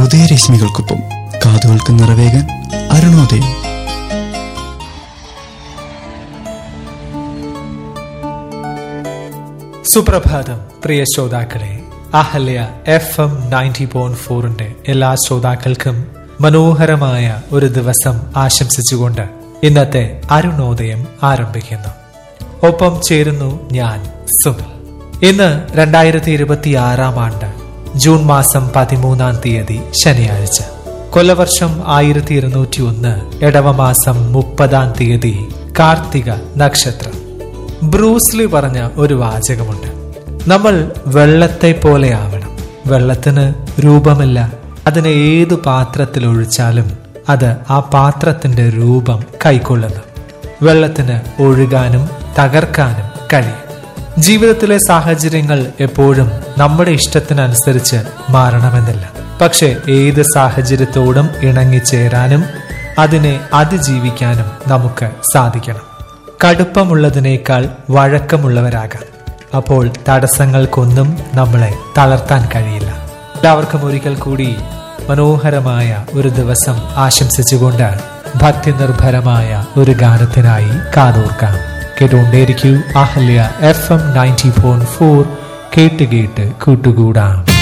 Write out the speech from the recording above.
ഉദയരശ്മികൾക്കൊപ്പം കാതുകൾക്ക് നിറവേകാൻ അരുണോദയം സുപ്രഭാതം പ്രിയ ശ്രോതാക്കളെ Ahalya F M ninety point ഫോറിന്റെ എല്ലാ ശ്രോതാക്കൾക്കും മനോഹരമായ ഒരു ദിവസം ആശംസിച്ചുകൊണ്ട് ഇന്നത്തെ അരുണോദയം ആരംഭിക്കുന്നു ഒപ്പം ചേരുന്നു ഞാൻ സുനിൽ ഇന്ന് രണ്ടായിരത്തി ഇരുപത്തി ആറാം ആണ്ട് ജൂൺ മാസം പതിമൂന്നാം തീയതി ശനിയാഴ്ച കൊല്ലവർഷം ആയിരത്തി ഇരുന്നൂറ്റി ഒന്ന് ഇടവമാസം മുപ്പതാം തീയതി കാർത്തിക നക്ഷത്രം ബ്രൂസ്ലി പറഞ്ഞ ഒരു വാചകമുണ്ട് നമ്മൾ വെള്ളത്തെ പോലെ ആവണം വെള്ളത്തിന് രൂപമില്ല അതിനെ ഏതു പാത്രത്തിൽ ഒഴിച്ചാലും അത് ആ പാത്രത്തിന്റെ രൂപം കൈക്കൊള്ളുന്നു വെള്ളത്തിന് ഒഴുകാനും തകർക്കാനും കഴിയും ജീവിതത്തിലെ സാഹചര്യങ്ങൾ എപ്പോഴും നമ്മുടെ ഇഷ്ടത്തിനനുസരിച്ച് മാറണമെന്നില്ല പക്ഷെ ഏത് സാഹചര്യത്തോടും ഇണങ്ങിച്ചേരാനും അതിനെ അതിജീവിക്കാനും നമുക്ക് സാധിക്കണം കടുപ്പമുള്ളതിനേക്കാൾ വഴക്കമുള്ളവരാകാം അപ്പോൾ തടസ്സങ്ങൾക്കൊന്നും നമ്മളെ തളർത്താൻ കഴിയില്ല എല്ലാവർക്കും ഒരിക്കൽ കൂടി മനോഹരമായ ഒരു ദിവസം ആശംസിച്ചുകൊണ്ട് ഭക്തി നിർഭരമായ ഒരു ഗാനത്തിനായി കാതോർക്കാം കേട്ടുകൊണ്ടേയിരിക്കൂ Ahalya F M ninety four കേട്ട് കേട്ട് കൂട്ടുകൂടാം